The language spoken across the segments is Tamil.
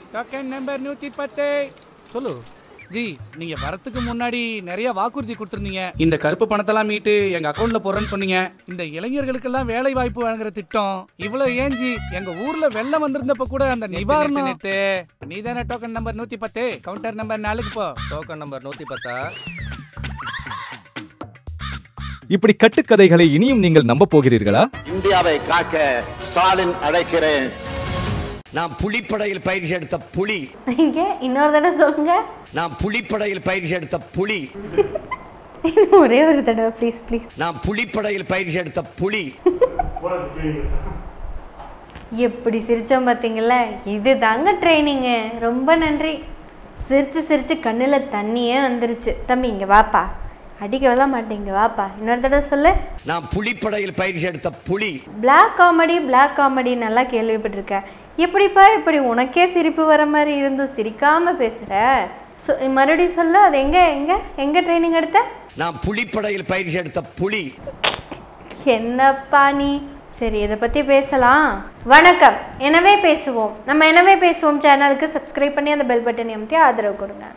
டோக்கன் நம்பர் நூத்தி பத்து சொல்லு ஜி நீங்க வரத்துக்கு முன்னாடி நிறைய வாக்குறுதி கொடுத்துருந்தீங்க இந்த கருப்பு பணத்தெல்லாம் மீட்டு எங்க அக்கௌண்ட்ல போடுறேன்னு சொன்னீங்க இந்த இளைஞர்களுக்கெல்லாம் வேலை வாய்ப்பு வழங்குற திட்டம் இவ்வளவு ஏன் ஜி எங்க ஊர்ல வெள்ளம் வந்திருந்தப்ப கூட அந்த நிவாரணம் நீ தானே டோக்கன் நம்பர் நூத்தி பத்து கவுண்டர் நம்பர் நாலுக்கு போ டோக்கன் நம்பர் நூத்தி பத்தா இப்படி கட்டுக்கதைகளை இனியும் நீங்கள் நம்ப போகிறீர்களா இந்தியாவை காக்க ஸ்டாலின் அழைக்கிறேன் நான் புலிப்படையில் பயிற்சி எடுத்த புலி இங்க இன்னொரு தடவை சொல்லுங்க நான் புலிப்படையில் பயிற்சி எடுத்த புலி இன்னும் ஒரே ஒரு தடவை ப்ளீஸ் ப்ளீஸ் நான் புலிப்படையில் பயிற்சி எடுத்த புலி எப்படி சிரிச்சோம் பார்த்தீங்களா இது தாங்க ட்ரைனிங்கு ரொம்ப நன்றி சிரிச்சு சிரிச்சு கண்ணில் தண்ணியே வந்துருச்சு தம்பி இங்கே வாப்பா அடிக்க விட மாட்டேங்க வாப்பா இன்னொரு தடவை சொல்லு நான் புலிப்படையில் பயிற்சி எடுத்த புலி Black காமெடி Black காமெடி நல்லா கேள்விப்பட்டிருக்கேன் எப்படிப்பா இப்படி உனக்கே சிரிப்பு வர மாதிரி இருந்தும் சிரிக்காம பேசுற சொ மறுபடியும் சொல்லு அது எங்க எங்க எங்க ட்ரைனிங் எடுத்த நான் புலிப்படையில் பயிற்சி எடுத்த புலி என்னப்பா நீ சரி இதை பற்றி பேசலாம் வணக்கம் எனவே பேசுவோம் நம்ம எனவே பேசுவோம் சேனலுக்கு சப்ஸ்கிரைப் பண்ணி அந்த பெல் பட்டன் அமுத்தி ஆதரவு கொடுங்க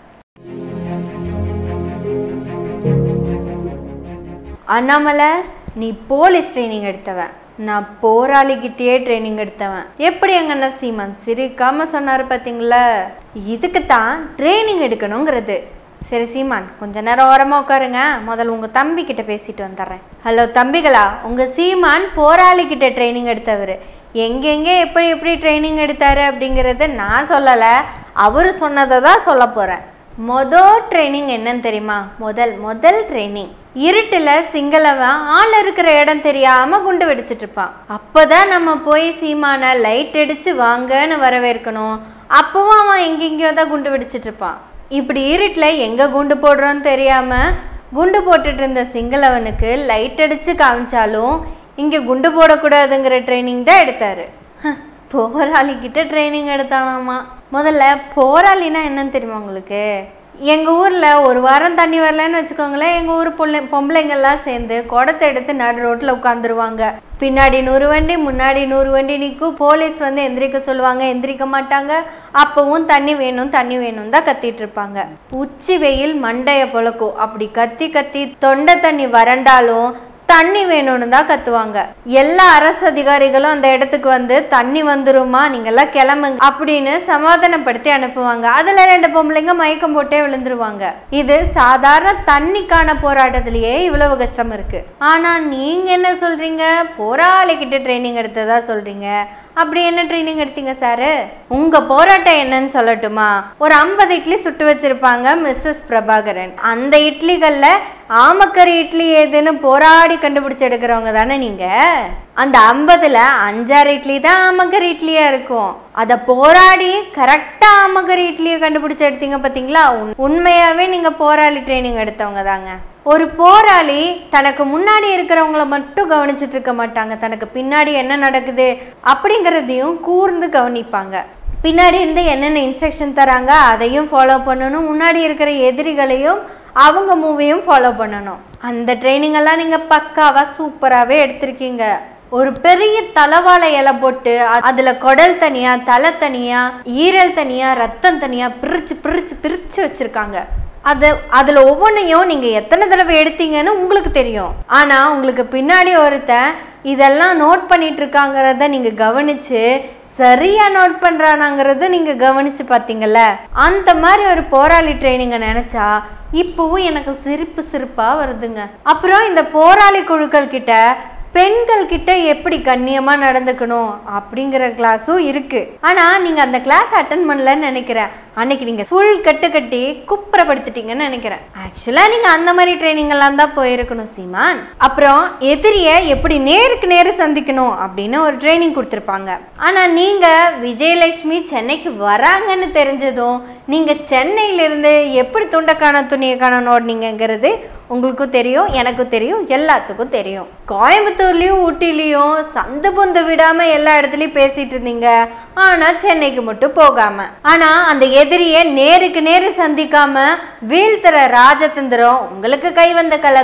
அண்ணாமலை நீ போலீஸ் ட்ரைனிங் எடுத்தவன் நான் போராளிகிட்டயே ட்ரைனிங் எடுத்தவன் எப்படி எங்க அண்ணா சீமான் சிரிக்காம சொன்னாரு பார்த்தீங்களா இதுக்கு தான் ட்ரைனிங் எடுக்கணுங்கிறது சரி சீமான் கொஞ்ச நேரம் ஓரமாக உட்காருங்க முதல்ல உங்கள் தம்பி கிட்ட பேசிட்டு வந்துடுறேன் ஹலோ தம்பிகளா உங்கள் சீமான் போராளி கிட்ட ட்ரைனிங் எடுத்தவர் எங்கெங்கே எப்படி எப்படி ட்ரைனிங் எடுத்தாரு அப்படிங்கிறத நான் சொல்லலை அவர் சொன்னதை தான் சொல்ல போகிறேன் மொதல் ட்ரைனிங் என்னன்னு தெரியுமா முதல் முதல் ட்ரைனிங் இருட்டில் சிங்களவன் ஆள் இருக்கிற இடம் தெரியாம குண்டு வெடிச்சிட்டு இருப்பான் அப்போதான் நம்ம போய் சீமான லைட் அடிச்சு வாங்கன்னு வரவேற்கணும் அப்பவும் அவன் எங்கெங்கேயோ தான் குண்டு வெடிச்சிட்டு இருப்பான் இப்படி இருட்டில் எங்கே குண்டு போடுறோன்னு தெரியாம குண்டு போட்டுட்டு இருந்த சிங்களவனுக்கு லைட் அடிச்சு காமிச்சாலும் இங்கே குண்டு போடக்கூடாதுங்கிற ட்ரைனிங் தான் எடுத்தாரு ஹ, போராளிக்கிட்ட ட்ரைனிங் எடுத்தானாமா முதல்ல போராளினா என்னன்னு தெரியுமா உங்களுக்கு எங்கள் ஊரில் ஒரு வாரம் தண்ணி வரலன்னு வச்சுக்கோங்களேன் எங்கள் ஊர் பொண்ணு பொம்பளைங்கள்லாம் சேர்ந்து குடத்தை எடுத்து நடு ரோட்டில் உட்காந்துருவாங்க பின்னாடி நூறு வண்டி முன்னாடி நூறு வண்டி நிற்கும் போலீஸ் வந்து எந்திரிக்க சொல்லுவாங்க எந்திரிக்க மாட்டாங்க அப்பவும் தண்ணி வேணும் தண்ணி வேணும் தான் கத்திட்டு இருப்பாங்க உச்சி வெயில் மண்டைய பொழக்கும் அப்படி கத்தி கத்தி தொண்டை தண்ணி வறண்டாலும் தண்ணி வேணும்னு தான் கத்துவாங்க எல்லா அரசு அதிகாரிகளும் அந்த இடத்துக்கு வந்து தண்ணி வந்துருமா நீங்கெல்லாம் கிளம்புங்க அப்படின்னு சமாதானப்படுத்தி அனுப்புவாங்க அதுல ரெண்டு பொம்பளைங்க மயக்கம் போட்டே விழுந்துருவாங்க இது சாதாரண தண்ணிக்கான போராட்டத்திலேயே இவ்வளவு கஷ்டம் இருக்கு ஆனா நீங்க என்ன சொல்றீங்க போராளிக்கிட்ட ட்ரைனிங் எடுத்ததா சொல்றீங்க அப்படி என்ன ட்ரைனிங் எடுத்தீங்க சாரு உங்க போராட்டம் என்னன்னு சொல்லட்டுமா ஒரு ஐம்பது இட்லி சுட்டு வச்சிருப்பாங்க மிஸ்ஸஸ் பிரபாகரன் அந்த இட்லிகள்ல ஆமக்கறி இட்லி ஏதுன்னு போராடி கண்டுபிடிச்சு எடுக்கிறவங்க தானே நீங்க அந்த ஐம்பதுல அஞ்சாறு இட்லி தான் ஆமக்கறி இட்லியா இருக்கும் அதை போராடி கரெக்டா ஆமக்கறி இட்லியை கண்டுபிடிச்சு எடுத்தீங்க பாத்தீங்களா உண்- உண்மையாவே நீங்க போராளி ட்ரைனிங் எடுத்தவங்க தாங்க ஒரு போராளி தனக்கு முன்னாடி இருக்கிறவங்கள மட்டும் கவனிச்சிட்டு இருக்க மாட்டாங்க தனக்கு பின்னாடி என்ன நடக்குது அப்படிங்கிறதையும் கூர்ந்து கவனிப்பாங்க பின்னாடி இருந்து என்னென்ன இன்ஸ்ட்ரக்ஷன் தராங்க அதையும் ஃபாலோ பண்ணணும் முன்னாடி இருக்கிற எதிரிகளையும் அவங்க மூவியும் ஃபாலோ பண்ணணும் அந்த ட்ரைனிங் எல்லாம் நீங்கள் பக்காவாக சூப்பராகவே எடுத்திருக்கீங்க ஒரு பெரிய தலவாழை இலை போட்டு அ- அதுல குடல் தனியா தலை தனியா ஈரல் தனியா ரத்தம் தனியா பிரிச்சு பிரிச்சு பிரிச்சு வச்சிருக்காங்க அது அதில் ஒவ்வொன்றையும் நீங்கள் எத்தனை தடவை எடுத்தீங்கன்னு உங்களுக்கு தெரியும் ஆனால் உங்களுக்கு பின்னாடி ஒருத்தன் இதெல்லாம் நோட் பண்ணிட்டு இருக்காங்கிறத நீங்கள் கவனிச்சு சரியா நோட் பண்ணுறானாங்கிறத நீங்கள் கவனிச்சு பார்த்தீங்கல்ல அந்த மாதிரி ஒரு போராளி ட்ரைனிங்கை நினச்சா இப்போவும் எனக்கு சிரிப்பு சிரிப்பாக வருதுங்க அப்புறம் இந்த போராளி குழுக்கள் கிட்ட பெண்கள் கிட்ட எப்படி கண்ணியமா நடந்துக்கணும் அப்படிங்கிற கிளாஸும் இருக்கு ஆனா நீங்க அந்த கிளாஸ் அட்டன் பண்ணலன்னு நினைக்கிறேன் அன்னைக்கு நீங்க ஃபுல் கட்டு கட்டி குப்புறப்படுத்திட்டீங்கன்னு நினைக்கிறேன் ஆக்சுவலா நீங்க அந்த மாதிரி ட்ரைனிங் எல்லாம் தான் போயிருக்கணும் சீமான் அப்புறம் எதிரிய எப்படி நேருக்கு நேரு சந்திக்கணும் அப்படின்னு ஒரு ட்ரைனிங் கொடுத்துருப்பாங்க ஆனா நீங்க விஜயலட்சுமி சென்னைக்கு வராங்கன்னு தெரிஞ்சதும் நீங்க சென்னையிலிருந்து எப்படி துண்டக்கான துணியை காண ஓடினீங்கங்கிறது உங்களுக்கும் தெரியும் எனக்கும் தெரியும் எல்லாத்துக்கும் தெரியும் கோயம்புத்தூர்லேயும் ஊட்டிலையும் சந்து பொந்து விடாம எல்லா இடத்துலையும் பேசிட்டு இருந்தீங்க ஆனா சென்னைக்கு மட்டும் போகாம ஆனா அந்த எதிரியை நேருக்கு நேரு சந்திக்காம வீழ்த்துற ராஜதந்திரம் உங்களுக்கு கை வந்த கலை தான்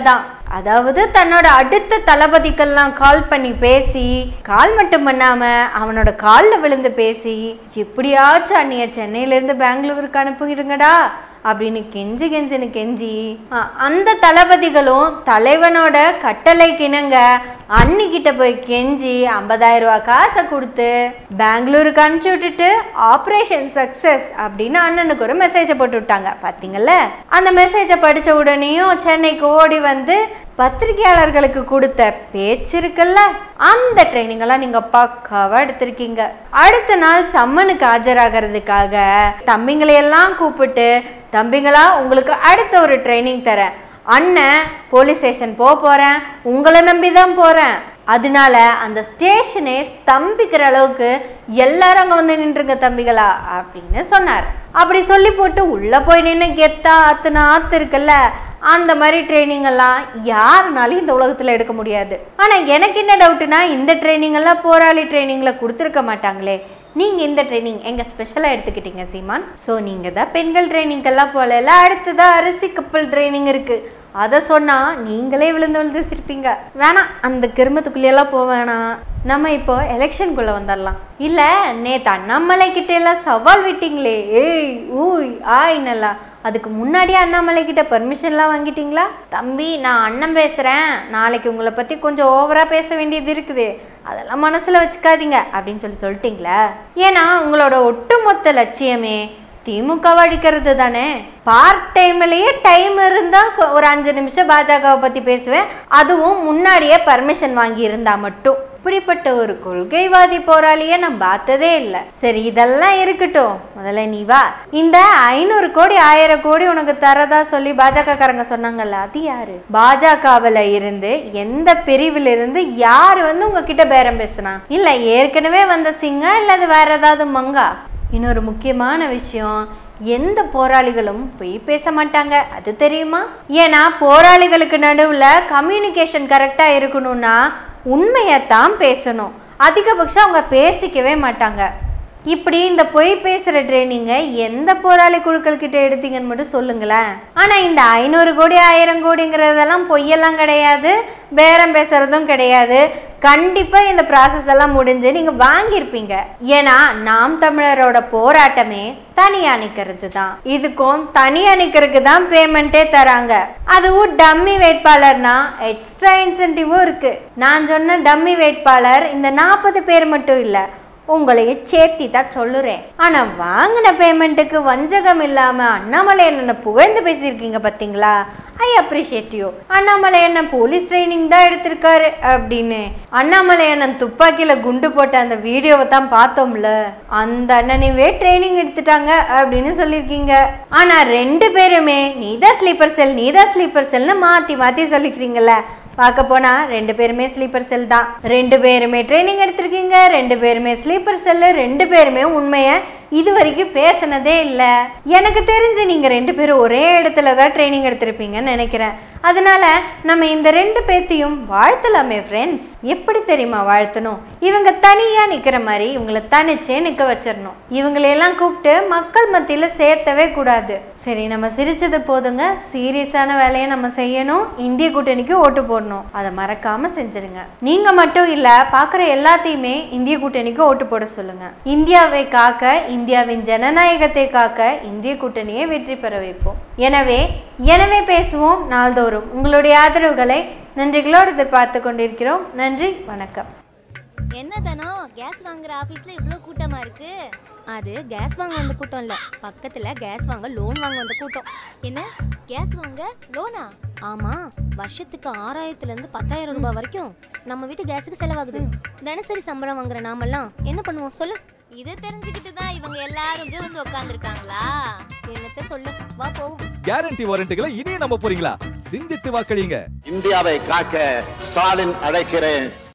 அதாவது தன்னோட அடுத்த தளபதிக்கெல்லாம் கால் பண்ணி பேசி கால் மட்டும் பண்ணாம அவனோட காலில் விழுந்து பேசி எப்படியாச்சும் அண்ணிய சென்னையிலேருந்து பெங்களூருக்கு அனுப்பிடுங்கடா அப்படின்னு கெஞ்சி கெஞ்சின்னு கெஞ்சி அ, அந்த தளபதிகளும் தலைவனோட கட்டளைக்கு இணங்க அன்னிக்கிட்ட போய் கெஞ்சி 50000 ரூபாய் காசை கொடுத்து பெங்களூருக்கு அனுப்பிச்சி விட்டுட்டு ஆப்ரேஷன் சக்ஸஸ் அப்படின்னு அண்ணனுக்கு ஒரு மெசேஜை போட்டு விட்டாங்க பார்த்தீங்கல்ல அந்த மெசேஜை படித்த உடனேயும் சென்னைக்கு ஓடி வந்து பத்திரிகையாளர்களுக்கு கொடுத்த பேச்சு இருக்குல்ல அந்த ட்ரைனிங் எல்லாம் நீங்க பக்காவா எடுத்திருக்கீங்க அடுத்த நாள் சம்மனுக்கு ஆஜராகிறதுக்காக தம்பிங்களை எல்லாம் கூப்பிட்டு தம்பிங்களா உங்களுக்கு அடுத்த ஒரு ட்ரைனிங் தரேன் அண்ணன் போலீஸ் ஸ்டேஷன் போக போறேன் உங்களை நம்பி தான் போறேன் அதனால அந்த ஸ்டேஷனே ஸ்தம்பிக்கிற அளவுக்கு எல்லாரும் அங்கே வந்து நின்றுங்க தம்பிகளா அப்படின்னு சொன்னார் அப்படி சொல்லி போட்டு உள்ளே போய் நின்று கெத்தா ஆத்துனா ஆத்து இருக்குல்ல அந்த மாதிரி ட்ரைனிங் எல்லாம் யாருனாலும் இந்த உலகத்தில் எடுக்க முடியாது ஆனால் எனக்கு என்ன டவுட்டுனா இந்த ட்ரைனிங் எல்லாம் போராளி ட்ரைனிங்கில் கொடுத்துருக்க மாட்டாங்களே நீங்கள் இந்த ட்ரைனிங் எங்கள் ஸ்பெஷலாக எடுத்துக்கிட்டீங்க சீமான் ஸோ நீங்கள் தான் பெண்கள் ட்ரைனிங்கெல்லாம் போகல அடுத்ததாக அரிசி கப்பல் ட்ரைனிங் இருக்குது அதை சொன்னால் நீங்களே விழுந்து விழுந்து சிரிப்பீங்க வேணாம் அந்த கிருமத்துக்குள்ளேயெல்லாம் போக வேணாம் நம்ம இப்போ எலெக்ஷனுக்குள்ளே வந்துடலாம் இல்லை நேற்று அண்ணாமலை கிட்ட எல்லாம் சவால் விட்டீங்களே ஏய் ஊய் ஆய் நல்லா அதுக்கு முன்னாடியே அண்ணாமலை கிட்ட பெர்மிஷன்லாம் வாங்கிட்டீங்களா தம்பி நான் அண்ணன் பேசுகிறேன் நாளைக்கு உங்களை பற்றி கொஞ்சம் ஓவராக பேச வேண்டியது இருக்குது அதெல்லாம் மனசில் வச்சுக்காதீங்க அப்படின்னு சொல்லி சொல்லிட்டீங்களா ஏன்னா உங்களோட ஒட்டுமொத்த லட்சியமே திமுக அழிக்கிறது தானே பார்ட் டைம்லயே டைம் இருந்தா கொ- ஒரு அஞ்சு நிமிஷம் பாஜகவை பத்தி பேசுவேன் அதுவும் முன்னாடியே பர்மிஷன் வாங்கி இருந்தா மட்டும் இப்படிப்பட்ட ஒரு கொள்கைவாதி போராளியை நான் பார்த்ததே இல்லை சரி இதெல்லாம் இருக்கட்டும் முதல்ல நீ வா இந்த ஐநூறு கோடி ஆயிரம் கோடி உனக்கு தரதா சொல்லி பாஜக காரங்க சொன்னாங்கல்ல அது யாரு பாஜகவில் இருந்து எந்த பிரிவில் இருந்து யார் வந்து உங்ககிட்ட பேரம் பேசுனா இல்ல ஏற்கனவே வந்த சிங்கா இல்ல அது வேற ஏதாவது மங்கா இன்னொரு முக்கியமான விஷயம் எந்த போராளிகளும் பொய் பேச மாட்டாங்க அது தெரியுமா ஏன்னா போராளிகளுக்கு நடுவில் கம்யூனிகேஷன் கரெக்டாக இருக்கணும்னா உண்மையைத்தான் பேசணும் அதிகபட்சம் அவங்க பேசிக்கவே மாட்டாங்க இப்படி இந்த பொய் பேசுகிற ட்ரைனிங்கை எந்த போராளி குழுக்கள் கிட்ட எடுத்தீங்கன்னு மட்டும் சொல்லுங்களேன் ஆனால் இந்த ஐநூறு கோடி ஆயிரம் கோடிங்கிறதெல்லாம் பொய்யெல்லாம் கிடையாது பேரம் பேசுறதும் கிடையாது கண்டிப்பாக இந்த ப்ராசஸ் எல்லாம் முடிஞ்சு நீங்கள் வாங்கியிருப்பீங்க ஏன்னா நாம் தமிழரோட போராட்டமே தனியா நிற்கிறது தான் இதுக்கும் தனியா நிற்கிறதுக்கு தான் பேமெண்ட்டே தராங்க அதுவும் டம்மி வேட்பாளர்னா எக்ஸ்ட்ரா இன்சென்டிவும் இருக்கு நான் சொன்ன டம்மி வேட்பாளர் இந்த நாற்பது பேர் மட்டும் இல்லை உங்களையும் சேர்த்தி தான் சொல்லுறேன் ஆனா வாங்கின பேமெண்ட்டுக்கு வஞ்சகம் இல்லாம அண்ணாமலை என்ன புகழ்ந்து பேசியிருக்கீங்க பாத்தீங்களா ஐ அப்ரிஷியேட் யூ அண்ணாமலை அண்ணன் போலீஸ் ட்ரைனிங் தான் எடுத்திருக்காரு அப்படின்னு அண்ணாமலை அண்ணன் துப்பாக்கியில குண்டு போட்ட அந்த வீடியோவை தான் பார்த்தோம்ல அந்த அண்ணனைவே ட்ரைனிங் எடுத்துட்டாங்க அப்படின்னு சொல்லியிருக்கீங்க ஆனா ரெண்டு பேருமே நீதான் ஸ்லீப்பர் செல் நீதான் ஸ்லீப்பர் செல்னு மாத்தி மாத்தி சொல்லிக்கிறீங்கல்ல பார்க்க போனா ரெண்டு பேருமே ஸ்லீப்பர் செல் தான் ரெண்டு பேருமே ட்ரைனிங் எடுத்திருக்கீங்க ரெண்டு பேருமே ஸ்லீப்பர் செல்லு ரெண்டு பேருமே உண்மையை இது வரைக்கும் பேசினதே இல்லை எனக்கு தெரிஞ்சு நீங்கள் ரெண்டு பேரும் ஒரே இடத்துல தான் ட்ரைனிங் எடுத்திருப்பீங்கன்னு நினைக்கிறேன் அதனால நம்ம இந்த ரெண்டு பேர்த்தையும் வாழ்த்தலாமே ஃப்ரெண்ட்ஸ் எப்படி தெரியுமா வாழ்த்தணும் இவங்க தனியாக நிற்கிற மாதிரி இவங்களை தனிச்சே நிற்க வச்சிடணும் இவங்களையெல்லாம் கூப்பிட்டு மக்கள் மத்தியில் சேர்த்தவே கூடாது சரி நம்ம சிரிச்சது போதுங்க சீரியஸான வேலையை நம்ம செய்யணும் இந்திய கூட்டணிக்கு ஓட்டு போடணும் அதை மறக்காம செஞ்சிருங்க நீங்க மட்டும் இல்ல பார்க்குற எல்லாத்தையுமே இந்திய கூட்டணிக்கு ஓட்டு போட சொல்லுங்க இந்தியாவை காக்க இந்தியாவின் ஜனநாயகத்தை காக்க இந்திய கூட்டணியை வெற்றி பெற வைப்போம் எனவே எனவே பேசுவோம் நாள்தோறும் உங்களுடைய ஆதரவுகளை நன்றிகளோடு எதிர்பார்த்து கொண்டிருக்கிறோம் நன்றி வணக்கம் என்ன தானோ கேஸ் வாங்குற ஆபீஸ்ல இவ்ளோ கூட்டமா இருக்கு அது கேஸ் வாங்க வந்த கூட்டம் இல்ல பக்கத்துல கேஸ் வாங்க லோன் வாங்க வந்த கூட்டம் என்ன கேஸ் வாங்க லோனா ஆமா வருஷத்துக்கு ஆறாயிரத்துல இருந்து பத்தாயிரம் ரூபாய் வரைக்கும் நம்ம வீட்டு கேஸுக்கு செலவாகுது தினசரி சம்பளம் வாங்குற நாமெல்லாம் என்ன பண்ணுவோம் சொல்லு இதை தெரிஞ்சுக்கிட்டு தான் இவங்க எல்லாரும் இங்க வந்து உட்காந்துருக்காங்களா என்னத்த சொல்லு வா போவோம் கேரண்டி வாரண்டிகளை இனியும் நம்ப போறீங்களா சிந்தித்து வாக்களிங்க இந்தியாவை காக்க ஸ்டாலின் அழைக்கிறேன்